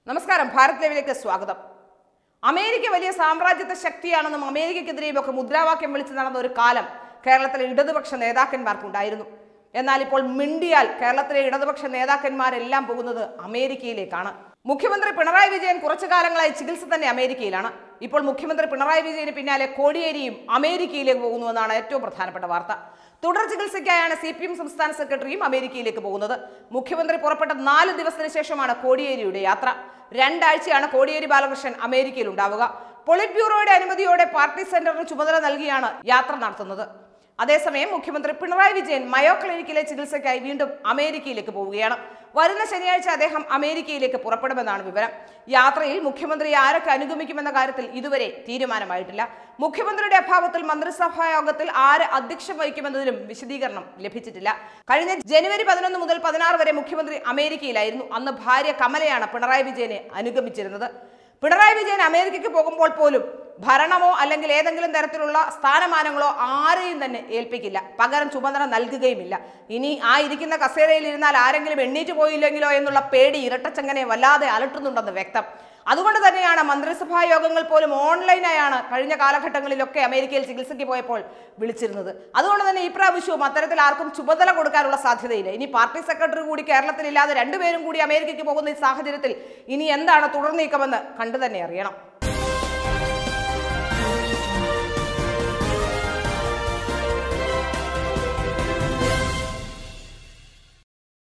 നമസ്കാരം ഭാരത് ലൈവിലേക്ക് സ്വാഗതം അമേരിക്ക വലിയ സാമ്രാജ്യത്വ ശക്തിയാണെന്നും അമേരിക്കക്കെതിരെയും ഒക്കെ മുദ്രാവാക്യം വിളിച്ചു നടന്ന ഒരു കാലം കേരളത്തിലെ ഇടതുപക്ഷ നേതാക്കന്മാർക്കുണ്ടായിരുന്നു എന്നാൽ ഇപ്പോൾ മിണ്ടിയാൽ കേരളത്തിലെ ഇടതുപക്ഷ നേതാക്കന്മാരെല്ലാം പോകുന്നത് അമേരിക്കയിലേക്കാണ് മുഖ്യമന്ത്രി പിണറായി വിജയൻ കുറച്ചു കാലങ്ങളായി ചികിത്സ തന്നെ അമേരിക്കയിലാണ് ഇപ്പോൾ മുഖ്യമന്ത്രി പിണറായി വിജയന് പിന്നാലെ കോടിയേരിയും അമേരിക്കയിലേക്ക് പോകുന്നുവെന്നാണ് ഏറ്റവും പ്രധാനപ്പെട്ട വാർത്ത തുടർ ചികിത്സയ്ക്കായാണ് സി പി എം സംസ്ഥാന സെക്രട്ടറിയും അമേരിക്കയിലേക്ക് പോകുന്നത് മുഖ്യമന്ത്രി പുറപ്പെട്ട നാല് ദിവസത്തിന് ശേഷമാണ് കോടിയേരിയുടെ യാത്ര രണ്ടാഴ്ചയാണ് കോടിയേരി ബാലകൃഷ്ണൻ അമേരിക്കയിൽ ഉണ്ടാവുക പൊളിറ്റ് ബ്യൂറോയുടെ അനുമതിയോടെ പാർട്ടി സെന്ററിന് ചുമതല നൽകിയാണ് യാത്ര നടത്തുന്നത് അതേസമയം മുഖ്യമന്ത്രി പിണറായി വിജയൻ മയോ ക്ലിനിക്കിലെ ചികിത്സയ്ക്കായി വീണ്ടും അമേരിക്കയിലേക്ക് പോവുകയാണ് വരുന്ന ശനിയാഴ്ച അദ്ദേഹം അമേരിക്കയിലേക്ക് പുറപ്പെടുമെന്നാണ് വിവരം യാത്രയിൽ മുഖ്യമന്ത്രി ആരൊക്കെ അനുഗമിക്കുമെന്ന കാര്യത്തിൽ ഇതുവരെ തീരുമാനമായിട്ടില്ല മുഖ്യമന്ത്രിയുടെ അഭാവത്തിൽ മന്ത്രിസഭാ യോഗത്തിൽ ആര് അധ്യക്ഷം വഹിക്കുമെന്നതിലും വിശദീകരണം ലഭിച്ചിട്ടില്ല കഴിഞ്ഞ ജനുവരി പതിനൊന്ന് മുതൽ പതിനാറ് വരെ മുഖ്യമന്ത്രി അമേരിക്കയിലായിരുന്നു അന്ന് ഭാര്യ കമലയാണ് പിണറായി വിജയനെ അനുഗമിച്ചിരുന്നത് പിണറായി വിജയൻ അമേരിക്കയ്ക്ക് പോകുമ്പോൾ പോലും ഭരണമോ അല്ലെങ്കിൽ ഏതെങ്കിലും തരത്തിലുള്ള സ്ഥാനമാനങ്ങളോ ആരെയും തന്നെ ഏൽപ്പിക്കില്ല പകരം ചുമതല നൽകുകയുമില്ല ഇനി ആ ഇരിക്കുന്ന കസേരയിൽ ഇരുന്നാൽ ആരെങ്കിലും എണ്ണീറ്റ് പോയില്ലെങ്കിലോ എന്നുള്ള പേടി ഇരട്ടച്ചങ്ങനെ വല്ലാതെ അലട്ടുന്നുണ്ടെന്ന് വ്യക്തം അതുകൊണ്ട് തന്നെയാണ് മന്ത്രിസഭാ യോഗങ്ങൾ പോലും ഓൺലൈനായാണ് കഴിഞ്ഞ കാലഘട്ടങ്ങളിലൊക്കെ അമേരിക്കയിൽ ചികിത്സയ്ക്ക് പോയപ്പോൾ വിളിച്ചിരുന്നത് അതുകൊണ്ട് തന്നെ ഈ പ്രാവശ്യവും അത്തരത്തിൽ ആർക്കും ചുമതല കൊടുക്കാനുള്ള സാധ്യതയില്ല ഇനി പാർട്ടി സെക്രട്ടറി കൂടി കേരളത്തിലില്ലാതെ രണ്ടുപേരും കൂടി അമേരിക്കയ്ക്ക് പോകുന്ന ഈ സാഹചര്യത്തിൽ ഇനി എന്താണ് തുടർ നീക്കമെന്ന് കണ്ടു തന്നെ അറിയണം